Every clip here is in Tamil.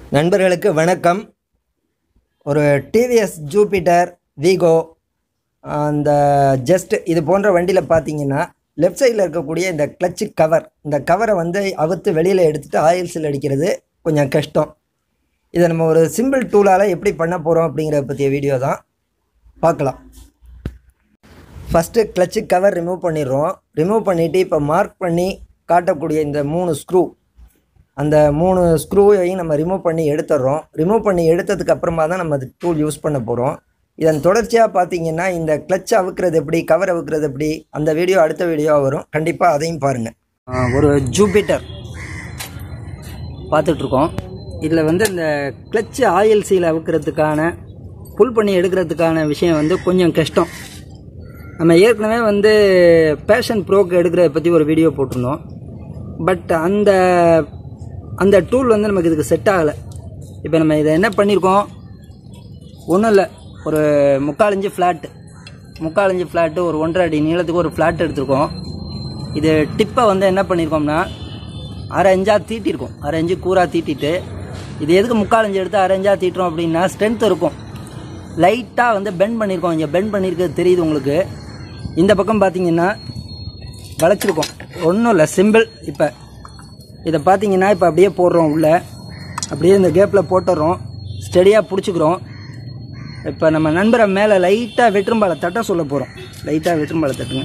நண்பர்களுக்கு வணக்கம் ஒரு டிவிஎஸ் ஜூபிட்டர் வீகோ அந்த ஜஸ்ட் இது போன்ற வண்டியில் பார்த்தீங்கன்னா லெஃப்ட் சைடில் இருக்கக்கூடிய இந்த கிளச்சு கவர் இந்த கவரை வந்து அவுத்து வெளியில் எடுத்துகிட்டு ஆயில் சீல் அடிக்கிறது கொஞ்சம் கஷ்டம் இதை நம்ம ஒரு சிம்பிள் டூலால் எப்படி பண்ண போகிறோம் அப்படிங்கிற பற்றிய வீடியோ தான் பார்க்கலாம் ஃபஸ்ட்டு கிளச்சு கவர் ரிமூவ் பண்ணிடுறோம் ரிமூவ் பண்ணிவிட்டு இப்போ மார்க் பண்ணி காட்டக்கூடிய இந்த மூணு ஸ்க்ரூ அந்த மூணு ஸ்க்ரூவையும் நம்ம ரிமூவ் பண்ணி எடுத்துடுறோம் ரிமூவ் பண்ணி எடுத்ததுக்கு அப்புறமா தான் நம்ம அது டூல் யூஸ் பண்ண போகிறோம் இதன் தொடர்ச்சியாக பார்த்தீங்கன்னா இந்த கிளச் அவுக்கிறது எப்படி கவர் அவுக்கிறது எப்படி அந்த வீடியோ அடுத்த வீடியோ வரும் கண்டிப்பாக அதையும் பாருங்கள் ஒரு ஜூபிட்டர் பார்த்துட்ருக்கோம் இதில் வந்து இந்த கிளச் ஆயில் சீல் அவுக்கிறதுக்கான புல் பண்ணி எடுக்கிறதுக்கான விஷயம் வந்து கொஞ்சம் கஷ்டம் நம்ம ஏற்கனவே வந்து பேஷன் ப்ரோக்கு எடுக்கிறத பற்றி ஒரு வீடியோ போட்டிருந்தோம் பட் அந்த அந்த டூல் வந்து நமக்கு இதுக்கு செட் ஆகலை இப்போ நம்ம இதை என்ன பண்ணியிருக்கோம் ஒன்றும் இல்லை ஒரு முக்கால் இன்ச்சு ஃப்ளாட்டு முக்கால் இன்ச்சு ஃப்ளாட்டு ஒரு ஒன்றரை அடி நீளத்துக்கு ஒரு ஃப்ளாட் எடுத்திருக்கோம் இது டிப்பை வந்து என்ன பண்ணியிருக்கோம்னா அரை இன்ச்சாக தீட்டியிருக்கோம் அரை இன்ச்சு கூறாக தீட்டிட்டு இது எதுக்கு முக்கால் இன்ச்சு எடுத்து அரை இன்ச்சாக தீட்டுறோம் அப்படின்னா ஸ்ட்ரென்த் இருக்கும் லைட்டாக வந்து பெண்ட் பண்ணியிருக்கோம் இங்கே பெண்ட் பண்ணியிருக்கிறது தெரியுது உங்களுக்கு இந்த பக்கம் பார்த்தீங்கன்னா வளைச்சிருக்கோம் ஒன்றும் இல்லை சிம்பிள் இப்போ இதை பார்த்தீங்கன்னா இப்போ அப்படியே போடுறோம் உள்ளே அப்படியே இந்த கேப்பில் போட்டுடுறோம் ஸ்டெடியாக பிடிச்சிக்கிறோம் இப்போ நம்ம நண்பரை மேலே லைட்டாக வெற்றும்பாலை தட்ட சொல்ல போகிறோம் லைட்டாக வெற்றும்பாலை தட்டுங்க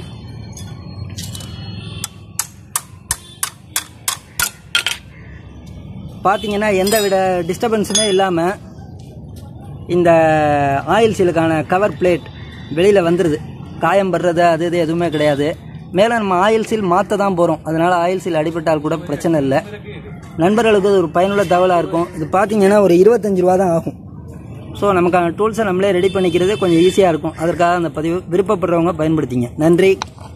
பார்த்தீங்கன்னா எந்த வித டிஸ்டர்பன்ஸுமே இல்லாமல் இந்த ஆயில் சீலுக்கான கவர் பிளேட் வெளியில் வந்துடுது காயம் படுறது அது இது எதுவுமே கிடையாது மேலே நம்ம ஆயில் சீல் மாற்ற தான் போகிறோம் அதனால் ஆயில் சீல் அடிபட்டால் கூட பிரச்சனை இல்லை நண்பர்களுக்கு இது ஒரு பயனுள்ள தகவலாக இருக்கும் இது பார்த்தீங்கன்னா ஒரு இருபத்தஞ்சி ரூபா தான் ஆகும் ஸோ நமக்கான டூல்ஸை நம்மளே ரெடி பண்ணிக்கிறது கொஞ்சம் ஈஸியாக இருக்கும் அதற்காக அந்த பதிவு விருப்பப்படுறவங்க பயன்படுத்திங்க நன்றி